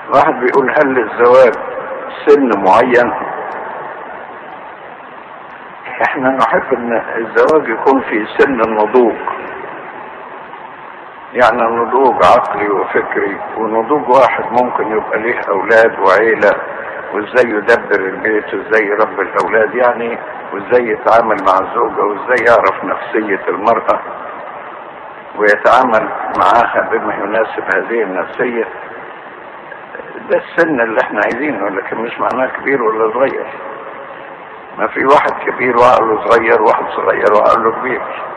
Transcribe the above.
واحد بيقول هل للزواج سن معين احنا نحب ان الزواج يكون في سن النضوج يعني نضوج عقلي وفكري ونضوج واحد ممكن يبقى ليه اولاد وعيلة وازاي يدبر البيت وازاي يربي الاولاد يعني وازاي يتعامل مع الزوجة وازاي يعرف نفسية المرأة ويتعامل معاها بما يناسب هذه النفسية ده السن اللي احنا عايزينه لكن مش معناه كبير ولا صغير ما في واحد كبير وعقله صغير واحد صغير وعقله كبير